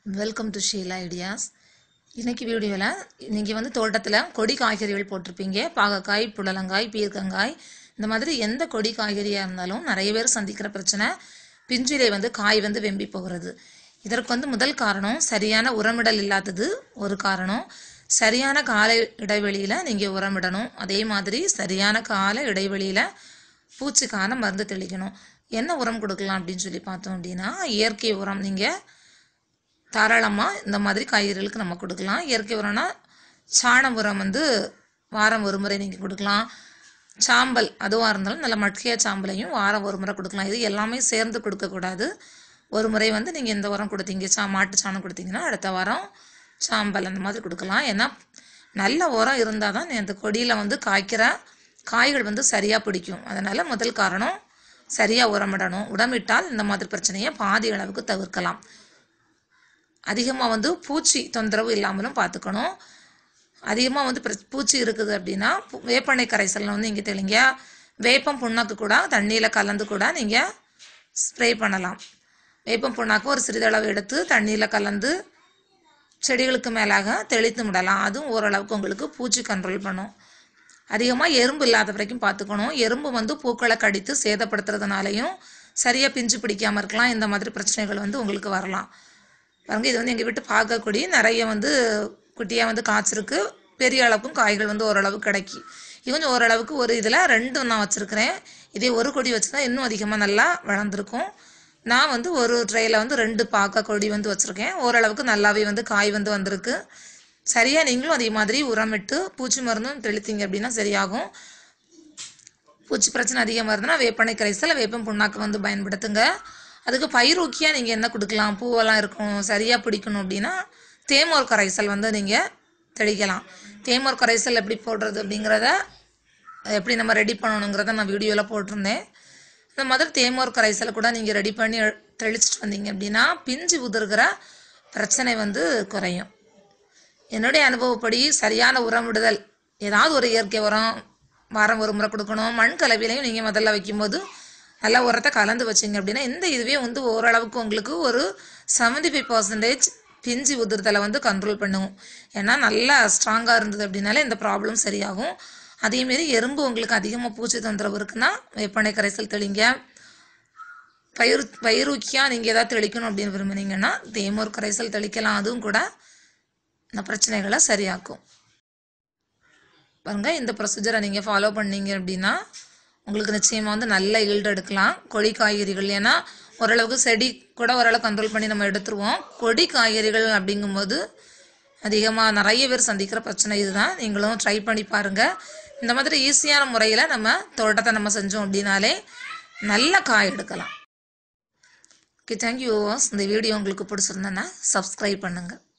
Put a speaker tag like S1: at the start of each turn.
S1: welcome to Sheila ideas இன்னைக்கு வீடியோவில் நீங்கள் வந்து தோட்டத்தில் கொடி காய்கறிகள் போட்டிருப்பீங்க பாகக்காய் புடலங்காய் பீர்க்கங்காய் இந்த மாதிரி எந்த கொடி காய்கறியாக இருந்தாலும் நிறைய பேர் சந்திக்கிற பிரச்சனை பிஞ்சிலே வந்து காய் வந்து வெம்பி போகிறது இதற்கு வந்து முதல் காரணம் சரியான உரமிடல் இல்லாதது ஒரு காரணம் சரியான கால இடைவெளியில் நீங்கள் உரமிடணும் அதே மாதிரி சரியான கால இடைவெளியில் பூச்சிக்கான மருந்து தெளிக்கணும் என்ன உரம் கொடுக்கலாம் அப்படின்னு சொல்லி பார்த்தோம் அப்படின்னா இயற்கை உரம் நீங்கள் தாராளமாக இந்த மாதிரி காய்கறிகளுக்கு நம்ம கொடுக்கலாம் இயற்கை உரம்னா சாண உரம் வந்து வாரம் ஒரு முறை நீங்கள் கொடுக்கலாம் சாம்பல் அதுவாக இருந்தாலும் நல்ல மட்கிய சாம்பலையும் வாரம் ஒரு முறை கொடுக்கலாம் இது எல்லாமே சேர்ந்து கொடுக்கக்கூடாது ஒரு முறை வந்து நீங்கள் இந்த உரம் கொடுத்தீங்க சா மாட்டு சாணம் கொடுத்தீங்கன்னா அடுத்த வாரம் சாம்பல் அந்த மாதிரி கொடுக்கலாம் ஏன்னா நல்ல உரம் இருந்தால் தான் அந்த கொடியில் வந்து காய்க்கிற காய்கள் வந்து சரியாக பிடிக்கும் அதனால் முதல் காரணம் சரியாக உரமிடணும் உரமிட்டால் இந்த மாதிரி பிரச்சனையை பாதி அளவுக்கு தவிர்க்கலாம் அதிகமாக வந்து பூச்சி தொந்தரவு இல்லாமலும் பார்த்துக்கணும் அதிகமாக வந்து பிர- பூச்சி இருக்குது அப்படின்னா பூ- வேப்பெண்ணெய் கரைசலில் வந்து இங்கே தெளிங்க வேப்பம் புண்ணாக்கு கூட தண்ணியில் கலந்து கூட நீங்கள் ஸ்ப்ரே பண்ணலாம் வேப்பம் புண்ணாக்கு ஒரு சிறிதளவு எடுத்து தண்ணியில் கலந்து செடிகளுக்கு மேலாக தெளித்து விடலாம் அதுவும் ஓரளவுக்கு உங்களுக்கு பூச்சி கண்ட்ரோல் பண்ணும் அதிகமாக எறும்பு இல்லாத வரைக்கும் பார்த்துக்கணும் எறும்பு வந்து பூக்களை கடித்து சேதப்படுத்துறதுனாலையும் சரியாக பிஞ்சு பிடிக்காம இருக்கலாம் இந்த மாதிரி பிரச்சனைகள் வந்து உங்களுக்கு வரலாம் பாருங்க இது வந்து எங்கள் வீட்டு பார்க்கக்கூடிய நிறைய வந்து குட்டியாக வந்து காய்ச்சிருக்கு பெரிய அளவுக்கும் காய்கள் வந்து ஓரளவு கிடைக்கி இது கொஞ்சம் ஓரளவுக்கு ஒரு இதில் ரெண்டு நான் வச்சுருக்கிறேன் இதே ஒரு கொடி வச்சுருந்தா இன்னும் அதிகமாக நல்லா வளர்ந்துருக்கும் நான் வந்து ஒரு ட்ரேயில் வந்து ரெண்டு பாக்க கொடி வந்து வச்சுருக்கேன் ஓரளவுக்கு நல்லாவே வந்து காய் வந்து வந்திருக்கு சரியாக நீங்களும் அதே மாதிரி உரமிட்டு பூச்சி மருந்தும் தெளித்தீங்க அப்படின்னா சரியாகும் பூச்சி பிரச்சனை அதிகமாக இருந்ததுன்னா வேப்பெண்ணெய் கரைசல் வேப்பம் புண்ணாக்கு வந்து பயன்படுத்துங்க அதுக்கு பயிரூக்கியாக நீங்கள் என்ன கொடுக்கலாம் பூவெல்லாம் இருக்கும் சரியாக பிடிக்கணும் அப்படின்னா தேமோர் கரைசல் வந்து நீங்கள் தெளிக்கலாம் தேமோர் கரைசல் எப்படி போடுறது அப்படிங்கிறத எப்படி நம்ம ரெடி பண்ணணுங்கிறத நான் வீடியோவில் போட்டிருந்தேன் இந்த மாதிரி தேமோர் கரைசலை கூட நீங்கள் ரெடி பண்ணி எ- தெளிச்சிட்டு வந்தீங்க அப்படின்னா பிஞ்சு உதிர்கிற பிரச்சனை வந்து குறையும் என்னுடைய அனுபவப்படி சரியான உரமிடுதல் ஏதாவது ஒரு இயற்கை உரம் வாரம் ஒரு முறை கொடுக்கணும் மண் கலவையிலையும் நீங்கள் முதல்ல வைக்கும்போது நல்லா உரத்தை கலந்து வச்சிங்க அப்படின்னா இந்த இதுவே வந்து ஓரளவுக்கு உங்களுக்கு ஒரு 75% ஃபைவ் பர்சன்டேஜ் பிஞ்சு உதிர்தலை வந்து கண்ட்ரோல் பண்ணும் ஏன்னா நல்லா ஸ்ட்ராங்காக இருந்தது அப்படின்னாலே இந்த ப்ராப்ளம் சரியாகும் அதேமாரி எறும்பு உங்களுக்கு அதிகமாக பூச்சி தொந்தரவு இருக்குன்னா வேப்பெண்ணெய் கரைசல் தெளிங்க பயிர் பயிரூக்கியாக நீங்கள் ஏதாவது தெளிக்கணும் அப்படின்னு விரும்புனீங்கன்னா தேமூர் கரைசல் தெளிக்கலாம் அதுவும் கூட இந்த பிரச்சனைகளை சரியாக்கும் பாருங்க இந்த ப்ரொசீஜரை நீங்கள் ஃபாலோ பண்ணீங்க அப்படின்னா உங்களுக்கு நிச்சயமாக வந்து நல்ல ஈல்டு எடுக்கலாம் கொடி காய்கறிகள் ஏன்னா ஓரளவுக்கு செடி கூட ஓரளவு கண்ட்ரோல் பண்ணி நம்ம எடுத்துருவோம் கொடி காய்கறிகள் அப்படிங்கும்போது அதிகமாக நிறைய பேர் சந்திக்கிற பிரச்சனை இதுதான் நீங்களும் ட்ரை பண்ணி பாருங்கள் இந்த மாதிரி ஈஸியான முறையில் நம்ம தோட்டத்தை நம்ம செஞ்சோம் அப்படின்னாலே நல்ல காய் எடுக்கலாம் ஓகே தேங்க்யூ இந்த வீடியோ உங்களுக்கு பிடிச்சிருந்தேன்னா சப்ஸ்கிரைப் பண்ணுங்கள்